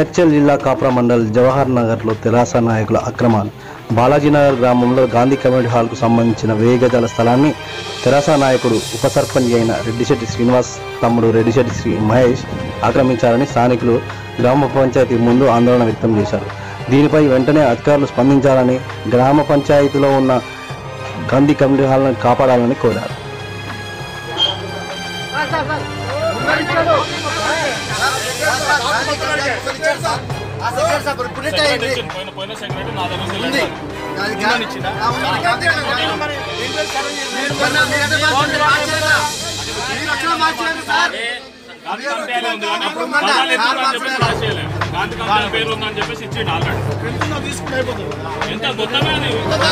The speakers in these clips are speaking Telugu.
మేడ్చల్ జిల్లా కాప్రా మండల్ జవహర్ నగర్లో తెరాస నాయకుల అక్రమాలు బాలాజీనగర్ గ్రామంలో గాంధీ కమ్యూనిటీ హాల్కు సంబంధించిన వెయ్యి గజాల స్థలాన్ని తెరాస నాయకుడు ఉప సర్పంచ్ అయిన రెడ్డిశెట్టి శ్రీనివాస్ తమ్ముడు రెడ్డిశెట్టి శ్రీ మహేష్ ఆక్రమించారని స్థానికులు గ్రామ పంచాయతీ ముందు ఆందోళన వ్యక్తం చేశారు దీనిపై వెంటనే అధికారులు స్పందించాలని గ్రామ పంచాయతీలో ఉన్న గాంధీ కమ్యూనిటీ హాల్ను కాపాడాలని కోరారు పోయిన పోయిన సెక్రటరీ నా దగ్గర నుంచి వెళ్ళాడు. గాంధీ కమిటీ ఉంది కానీ పదాలు ఎత్తుకు అని చెప్పేసి రాసేయలేదు. గాంధీ కమిటీ పేరు ఉందని చెప్పేసి ఇచ్చిండు ఆల్రెడీ ఎంత మొత్తమే అది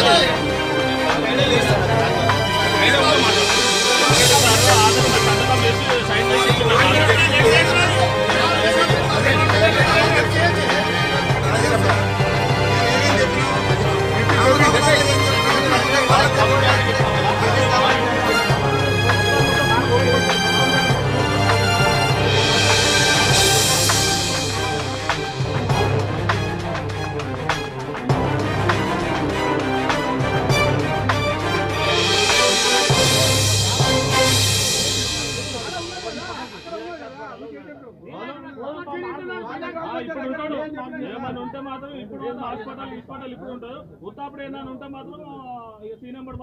ఐదు వందలు మాట్లాడు. ఆధార్ సంతకం చేసి సైన్ చేసి ఇచ్చిండు ఆల్రెడీ. ఆ, ఇప్పుడు ఉంటాడు ఏమైనా ఉంటే మాత్రం ఇప్పుడు హాస్పిటల్ హాస్పిటల్ ఇప్పుడు ఉంటాడు ఉత్తప్పుడు ఏమైనా ఉంటే మాత్రం సీ నెంబర్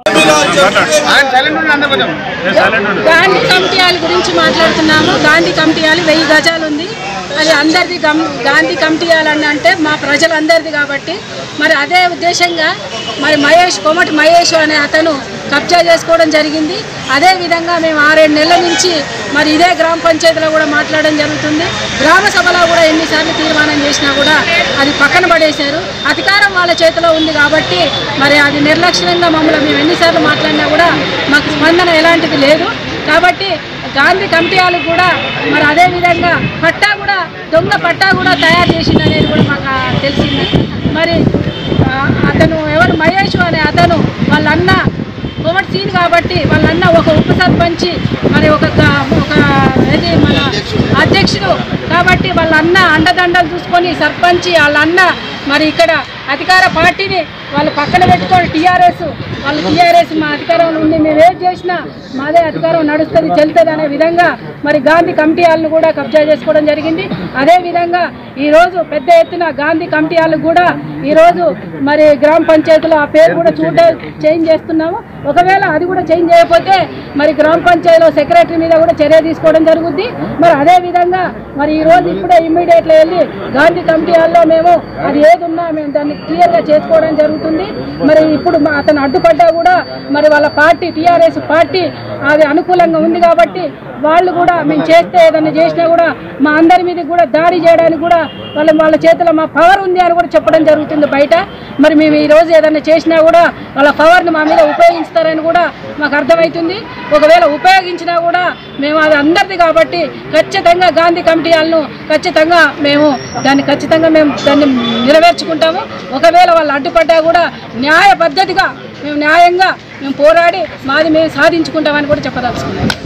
గాంధీ కమిటీయాల గురించి మాట్లాడుతున్నాము గాంధీ కమిటీయాలు వెయ్యి గజాలు ఉంది అది అందరిది గమ్ గాంధీ కమిటీయాలని అంటే మా ప్రజలందరిది కాబట్టి మరి అదే ఉద్దేశంగా మరి మహేష్ కోమటి మహేష్ అనే అతను కబ్జా చేసుకోవడం జరిగింది అదే విధంగా మేము ఆరేడు నెలల నుంచి మరి ఇదే గ్రామ పంచాయతీలో కూడా మాట్లాడడం జరుగుతుంది గ్రామ సభలో కూడా ఎన్నిసార్లు తీర్మానం చేసినా కూడా అది పక్కన పడేశారు అధికారం వాళ్ళ చేతిలో ఉంది కాబట్టి మరి అది నిర్లక్ష్యంగా మమ్మల్ని మేము ఎన్నిసార్లు మాట్లాడినా కూడా మాకు స్పందన ఎలాంటిది లేదు కాబట్టి గాంధీ కమిటీ వాళ్ళకు కూడా మరి అదే విధంగా పట్టా కూడా దొంగ పట్టా కూడా తయారు చేసింది అనేది కూడా మాకు ఆ తెలిసింది మరి ఆ, అతను ఎవరు మహేష్ అనే అతను వాళ్ళ అన్న కోమటి సీన్ కాబట్టి వాళ్ళ అన్న ఒక ఉప సర్పంచి మరి ఒక గ- ఒక ఏది మన అధ్యక్షుడు కాబట్టి వాళ్ళ అన్న అండదండలు చూసుకొని సర్పంచి వాళ్ళ అన్న మరి ఇక్కడ అధికార పార్టీని వాళ్ళు పక్కన పెట్టుకొని టీఆర్ఎస్ వాళ్ళు టీఆర్ఎస్ మా అధికారంలో ఉండి మేము ఏం చేసినా మాదే అధికారం నడుస్తుంది చెల్తుంది అనే విధంగా మరి గాంధీ కమిటీ వాళ్ళను కూడా కబ్జా చేసుకోవడం జరిగింది అదే విధంగా ఈరోజు పెద్ద ఎత్తున గాంధీ కమిటీ వాళ్ళకు కూడా ఈరోజు మరి గ్రామ పంచాయతీలో ఆ పేరు కూడా చూడ చేంజ్ చేస్తున్నాము ఒకవేళ అది కూడా చేంజ్ చేయకపోతే మరి గ్రామ పంచాయతీలో సెక్రటరీ మీద కూడా చర్య తీసుకోవడం జరుగుద్ది మరి అదే విధంగా మరి ఈ రోజు ఇప్పుడే ఇమ్మీడియట్లీ వెళ్ళి గాంధీ కమిటీ హాల్లో మేము అది ఏది ఉన్నా మేము దాన్ని క్లియర్గా చేసుకోవడం జరుగుతుంది మరి ఇప్పుడు మా- అతను అడ్డుపడ్డా కూడా మరి వాళ్ళ పార్టీ టీఆర్ఎస్ పార్టీ అది అనుకూలంగా ఉంది కాబట్టి వాళ్ళు కూడా మేము చేస్తే ఏదైనా చేసినా కూడా మా అందరి మీద కూడా దాడి చేయడానికి కూడా వాళ్ళ వాళ్ళ చేతిలో మా పవర్ ఉంది అని కూడా చెప్పడం జరుగుతుంది బయట మరి మేము ఈ రోజు ఏదైనా చేసినా కూడా వాళ్ళ పవర్ని మా మీద ఉపయోగిస్తారని కూడా మాకు అర్థమవుతుంది ఒకవేళ ఉపయోగించినా కూడా మేము అది అందరిది కాబట్టి ఖచ్చితంగా గాంధీ కమిటీ వాళ్ళను ఖచ్చితంగా మేము దాన్ని ఖచ్చితంగా మేము దాన్ని నెరవేర్చుకుంటాము ఒకవేళ వాళ్ళు అడ్డుపడ్డా కూడా న్యాయ పద్ధతిగా మేము న్యాయంగా మేము పోరాడి మాది మేము సాధించుకుంటామని కూడా చెప్పదలుచుకున్నాం